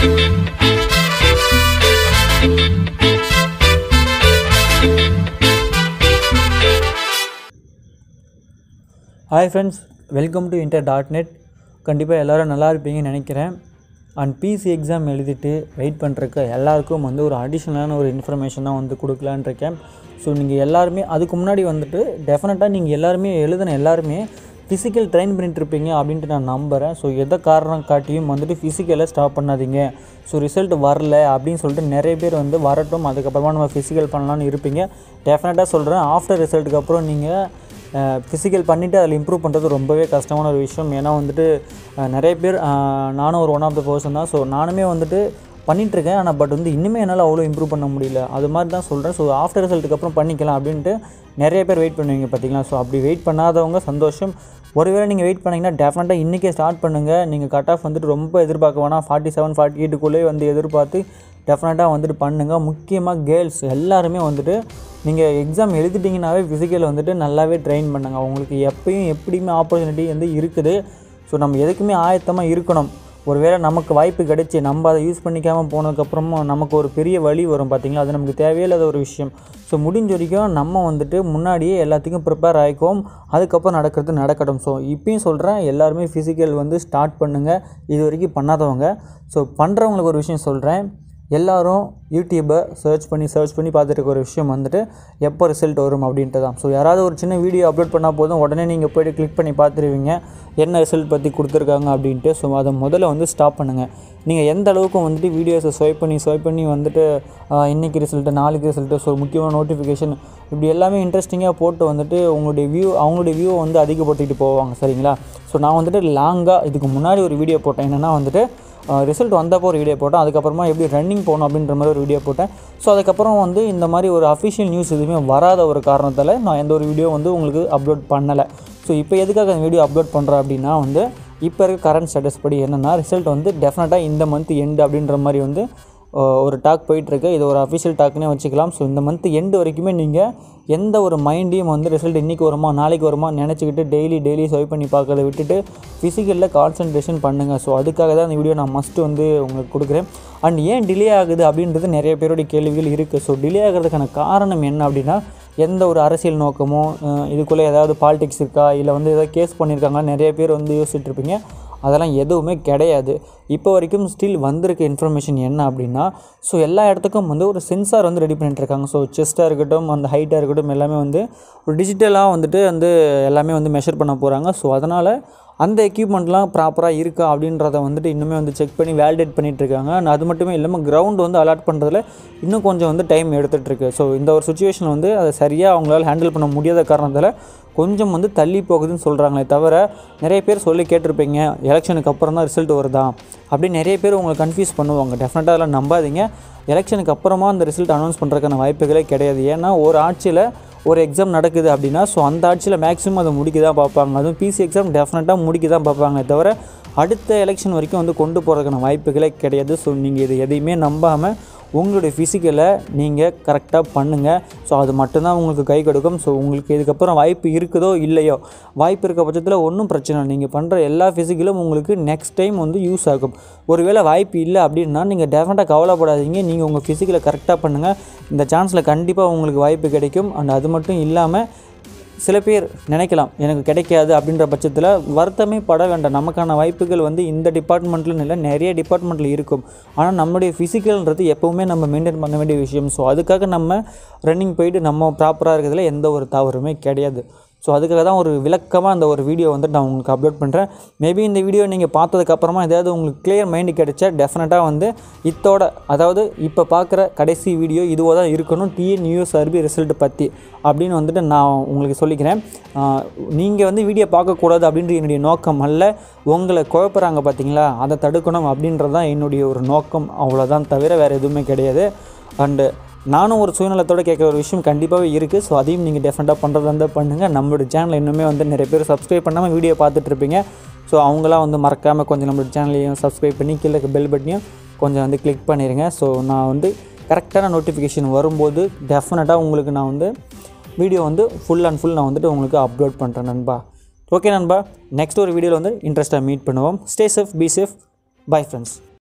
hi friends welcome to inter dot net கண்டிப்பாக எல்லோரும் நல்லா இருப்பீங்கன்னு நினைக்கிறேன் அண்ட் பிசி எக்ஸாம் எழுதிட்டு வெயிட் பண்ணுறக்கு எல்லாருக்கும் வந்து ஒரு அடிஷ்னலான ஒரு இன்ஃபர்மேஷன் தான் வந்து கொடுக்கலான்னு இருக்கேன் ஸோ நீங்கள் எல்லாருமே அதுக்கு முன்னாடி வந்துட்டு டெஃபினட்டாக நீங்கள் எல்லாருமே எழுதின எல்லாருமே ஃபிசிக்கல் ட்ரெயின் பண்ணிட்டு இருப்பீங்க அப்படின்ட்டு நான் நம்புகிறேன் ஸோ எதை காரணம் காட்டியும் வந்துட்டு ஃபிசிக்கலை ஸ்டாப் பண்ணாதீங்க ஸோ ரிசல்ட் வரல அப்படின்னு சொல்லிட்டு நிறைய பேர் வந்து வரட்டும் அதுக்கப்புறமா நம்ம ஃபிசிக்கல் பண்ணலான்னு இருப்பீங்க டெஃபினட்டாக சொல்கிறேன் ஆஃப்டர் ரிசல்ட்டுக்கு அப்புறம் நீங்கள் ஃபிசிக்கல் பண்ணிவிட்டு அதில் இம்ப்ரூவ் பண்ணுறது ரொம்பவே கஷ்டமான ஒரு விஷயம் ஏன்னா வந்துட்டு அஹ், நிறைய பேர் அஹ், நானும் ஒரு ஒன் ஆஃப் த பர்சன் தான் ஸோ நானுமே வந்துட்டு பண்ணிகிட்ருக்கேன் ஆனால் பட் வந்து இன்னுமே என்னால் அவ்வளோ இம்ப்ரூவ் பண்ண முடியல அது மாதிரி தான் சொல்கிறேன் ஸோ ஆஃப்டர் ரிசல்ட்டுக்கு அப்புறம் பண்ணிக்கலாம் அப்படின்ட்டு நிறைய பேர் வெயிட் பண்ணுவீங்க பார்த்தீங்களா ஸோ அப்படி வெயிட் பண்ணாதவங்க சந்தோஷம் ஒருவேளை நீங்கள் வெயிட் பண்ணிங்கன்னா டெஃபினட்டாக இன்றைக்கே ஸ்டார்ட் பண்ணுங்கள் நீங்கள் கட் ஆஃப் வந்துட்டு ரொம்ப எதிர்பார்க்க வேணாம் ஃபார்ட்டி செவன் ஃபார்ட்டி எயிட்டுக்குள்ளேயே வந்து எதிர்பார்த்து டெஃபினட்டாக வந்துட்டு பண்ணுங்கள் முக்கியமாக கேர்ள்ஸ் எல்லாருமே வந்துட்டு நீங்கள் எக்ஸாம் எழுதிட்டிங்கனாவே ஃபிசிக்கல் வந்துட்டு நல்லாவே ட்ரெயின் பண்ணுங்க உங்களுக்கு எப்பயும் எப்படியுமே ஆப்பர்ச்சுனிட்டி வந்து இருக்குது ஸோ நம்ம எதுக்குமே ஆயத்தமாக இருக்கணும் ஒருவேளை நமக்கு வாய்ப்பு கிடைச்சி நம்ம அதை யூஸ் பண்ணிக்காமல் போனதுக்கப்புறமும் நமக்கு ஒரு பெரிய வழி வரும் பார்த்தீங்களா அது நமக்கு தேவையில்லாத ஒரு விஷயம் ஸோ முடிஞ்ச வரைக்கும் நம்ம வந்துட்டு முன்னாடியே எல்லாத்துக்கும் ப்ரிப்பேர் ஆகிக்கும் அதுக்கப்புறம் நடக்கிறது நடக்கட்டும் ஸோ இப்பயும் சொல்கிறேன் எல்லாருமே ஃபிசிக்கல் வந்து ஸ்டார்ட் பண்ணுங்கள் இது வரைக்கும் பண்ணாதவங்க ஸோ பண்ணுறவங்களுக்கு ஒரு விஷயம் சொல்கிறேன் எல்லாரும் யூடியூப்பை சர்ச் பண்ணி சர்ச் பண்ணி பார்த்துட்டு இருக்க ஒரு விஷயம் வந்துட்டு எப்போ ரிசல்ட் வரும் அப்படின்ட்டு தான் ஸோ யாராவது ஒரு சின்ன வீடியோ அப்லோட் பண்ணால் போதும் உடனே நீங்கள் போய்ட்டு கிளிக் பண்ணி பார்த்துருவீங்க என்ன ரிசல்ட் பற்றி கொடுத்துருக்காங்க அப்படின்ட்டு ஸோ அதை முதல்ல வந்து ஸ்டாப் பண்ணுங்கள் நீங்கள் எந்த அளவுக்கு வந்துட்டு வீடியோஸை ஸ்வைப் பண்ணி ஸ்வைப் பண்ணி வந்துட்டு ஆஹ், இன்னைக்கு ரிசல்ட்டு நாளைக்கு ரிசல்ட்டு ஸோ முக்கியமான நோட்டிஃபிகேஷன் இப்படி எல்லாமே இன்ட்ரெஸ்டிங்காக போட்டு வந்துட்டு உங்களுடைய வியூ அவங்களுடைய வியூவை வந்து அதிகப்படுத்திட்டு போவாங்க சரிங்களா ஸோ நான் வந்துட்டு லாங்காக இதுக்கு முன்னாடி ஒரு வீடியோ போட்டேன் என்னென்னா வந்துட்டு ரிசல்ட் வந்தப்போ ஒரு வீடியோ போட்டேன் அதுக்கப்புறமா எப்படி ரன்னிங் போகணும் அப்படின்ற மாதிரி ஒரு வீடியோ போட்டேன் ஸோ அதுக்கப்புறம் வந்து இந்த மாதிரி ஒரு அஃபிஷியல் நியூஸ் எதுவுமே வராத ஒரு காரணத்தால் நான் எந்த ஒரு வீடியோ வந்து உங்களுக்கு அப்லோட் பண்ணலை ஸோ இப்போ எதுக்காக அந்த வீடியோ அப்லோட் பண்ணுறேன் அப்படின்னா வந்து இப்போ இருக்க கரண்ட் ஸ்டேட்டஸ் படி என்னென்னா ரிசல்ட் வந்து டெஃபினட்டாக இந்த மந்த் எண்டு அப்படின்ற மாதிரி வந்து அஹ், ஒரு டாக் போயிட்டுருக்கு இது ஒரு அஃபிஷியல் டாக்னே வச்சுக்கலாம் ஸோ இந்த மந்த் எண்டு வரைக்குமே நீங்கள் எந்த ஒரு மைண்டையும் வந்து ரிசல்ட் இன்றைக்கி வருமா நாளைக்கு வருமா நினச்சிக்கிட்டு டெய்லி டெய்லி ஸ்வைப் பண்ணி பார்க்கறத விட்டுட்டு ஃபிசிக்கலில் கான்சன்ட்ரேஷன் பண்ணுங்கள் ஸோ அதுக்காக தான் இந்த வீடியோ நான் மஸ்ட்டு வந்து உங்களுக்கு கொடுக்குறேன் அண்ட் ஏன் டிலே ஆகுது அப்படின்றது நிறைய பேருடைய கேள்விகள் இருக்குது ஸோ டிலே ஆகிறதுக்கான காரணம் என்ன அப்படின்னா எந்த ஒரு அரசியல் நோக்கமோ அஹ், இதுக்குள்ளே ஏதாவது பாலிடிக்ஸ் இருக்கா இல்லை வந்து ஏதாவது கேஸ் பண்ணியிருக்காங்களா நிறைய பேர் வந்து யோசிச்சுட்டு இருப்பீங்க அதெல்லாம் எதுவுமே கிடையாது இப்போ வரைக்கும் ஸ்டில் வந்திருக்க இன்ஃபர்மேஷன் என்ன அப்படின்னா ஸோ எல்லா இடத்துக்கும் வந்து ஒரு சென்சார் வந்து ரெடி பண்ணிட்டு இருக்காங்க ஸோ செஸ்ட்டாக இருக்கட்டும் அந்த ஹைட்டாக இருக்கட்டும் எல்லாமே வந்து ஒரு டிஜிட்டலாக வந்துட்டு வந்து எல்லாமே வந்து மெஷர் பண்ண போகிறாங்க ஸோ அதனால் அந்த எக்யூப்மெண்ட்லாம் ப்ராப்பராக இருக்கா அப்படின்றத வந்துட்டு இன்னுமே வந்து செக் பண்ணி வேலிடேட் பண்ணிட்டு இருக்காங்க and அது மட்டுமே இல்லாமல் கிரவுண்ட் வந்து அலாட் பண்ணுறதுல இன்னும் கொஞ்சம் வந்து டைம் எடுத்துகிட்ருக்கு ஸோ இந்த ஒரு சுச்சுவேஷன் வந்து அதை சரியாக அவங்களால ஹேண்டில் பண்ண முடியாத காரணத்தால் கொஞ்சம் வந்து தள்ளி போகுதுன்னு சொல்கிறாங்களே தவிர நிறைய பேர் சொல்லி கேட்டிருப்பீங்க எலெக்ஷனுக்கு அப்புறம் தான் ரிசல்ட் வருதா அப்படின்னு நிறைய பேர் உங்களை கன்ஃபியூஸ் பண்ணுவாங்க டெஃபினட்டாக அதெல்லாம் நம்பாதீங்க எலெக்ஷனுக்கு அப்புறமா அந்த ரிசல்ட் அனௌன்ஸ் பண்ணுறதுக்கான வாய்ப்புகளே கிடையாது ஏன்னா ஒரு ஆட்சியில் ஒரு எக்ஸாம் நடக்குது அப்படின்னா ஸோ அந்த ஆட்சியில் மேக்ஸிமம் அதை முடிக்க தான் பார்ப்பாங்க அதுவும் பிசி எக்ஸாம் டெஃபினட்டாக முடிக்க தான் பார்ப்பாங்க தவிர அடுத்த எலெக்ஷன் வரைக்கும் வந்து கொண்டு போகிறதுக்கான வாய்ப்புகளே கிடையாது ஸோ நீங்கள் இது எதையுமே நம்பாமல் உங்களுடைய ஃபிசிக்கலை நீங்கள் கரெக்டாக பண்ணுங்கள் ஸோ அது மட்டும்தான் உங்களுக்கு கை கொடுக்கும் ஸோ உங்களுக்கு இதுக்கப்புறம் வாய்ப்பு இருக்குதோ இல்லையோ வாய்ப்பு இருக்க பட்சத்தில் ஒன்றும் பிரச்சனை இல்லை நீங்கள் பண்ணுற எல்லா ஃபிசிக்கலும் உங்களுக்கு நெக்ஸ்ட் டைம் வந்து யூஸ் ஆகும் ஒருவேளை வாய்ப்பு இல்லை அப்படின்னா நீங்கள் டெஃபினட்டாக கவலைப்படாதீங்க நீங்கள் உங்கள் ஃபிசிக்கலை கரெக்டாக பண்ணுங்கள் இந்த சான்ஸில் கண்டிப்பாக உங்களுக்கு வாய்ப்பு கிடைக்கும் அண்ட் அது மட்டும் இல்லாமல் சில பேர் நினைக்கலாம் எனக்கு கிடைக்காது அப்படின்ற பட்சத்தில் வருத்தமே பட வேண்டாம் நமக்கான வாய்ப்புகள் வந்து இந்த டிபார்ட்மெண்ட்லன்னு இல்லை நிறைய டிபார்ட்மெண்ட்டில் இருக்கும் ஆனால் நம்மளுடைய ஃபிசிக்கல்ன்றது எப்போவுமே நம்ம மெயின்டைன் பண்ண வேண்டிய விஷயம் ஸோ அதுக்காக நம்ம ரன்னிங் போயிட்டு நம்ம ப்ராப்பராக இருக்கிறதுல எந்த ஒரு தவறுமே கிடையாது ஸோ அதுக்காக தான் ஒரு விளக்கமாக அந்த ஒரு வீடியோ வந்து நான் உங்களுக்கு அப்லோட் பண்ணுறேன் மேபி இந்த வீடியோ நீங்கள் பார்த்ததுக்கப்புறமா ஏதாவது உங்களுக்கு கிளியர் மைண்டு கிடைச்சா டெஃபினட்டாக வந்து இத்தோட அதாவது இப்போ பார்க்குற கடைசி வீடியோ இதுவாக தான் இருக்கணும் டிஎன் யூஎஸ்ஆர்பி ரிசல்ட் பற்றி அப்படின்னு வந்துட்டு நான் உங்களுக்கு சொல்லிக்கிறேன் நீங்கள் வந்து வீடியோ பார்க்கக்கூடாது அப்படின்ற என்னுடைய நோக்கம் அல்ல உங்களை குழப்புறாங்க பார்த்தீங்களா அதை தடுக்கணும் அப்படின்றது தான் என்னுடைய ஒரு நோக்கம் அவ்வளோதான் தவிர வேறு எதுவுமே கிடையாது அண்டு நானும் ஒரு சுயநலத்தோட கேட்குற ஒரு விஷயம் கண்டிப்பாகவே இருக்குது ஸோ அதையும் நீங்கள் டெஃபினட்டாக பண்ணுறதா இருந்தால் பண்ணுங்கள் நம்மளோட சேனல் இன்னுமே வந்து நிறைய பேர் சப்ஸ்கிரைப் பண்ணாமல் வீடியோ பார்த்துட்ருப்பீங்க ஸோ அவங்களாம் வந்து மறக்காமல் கொஞ்சம் நம்மளோட சேனலையும் சப்ஸ்கிரைப் பண்ணி கீழே பெல் பட்டனையும் கொஞ்சம் வந்து கிளிக் பண்ணிடுங்க ஸோ நான் வந்து கரெக்டான நோட்டிஃபிகேஷன் வரும்போது டெஃபினட்டாக உங்களுக்கு நான் வந்து வீடியோ வந்து ஃபுல் அண்ட் ஃபுல் நான் வந்துட்டு உங்களுக்கு அப்லோட் பண்ணுறேன் நண்பா ஓகே நண்பா நெக்ஸ்ட் ஒரு வீடியோவில் வந்து இன்ட்ரெஸ்ட்டாக மீட் பண்ணுவோம் stay safe be safe bye friends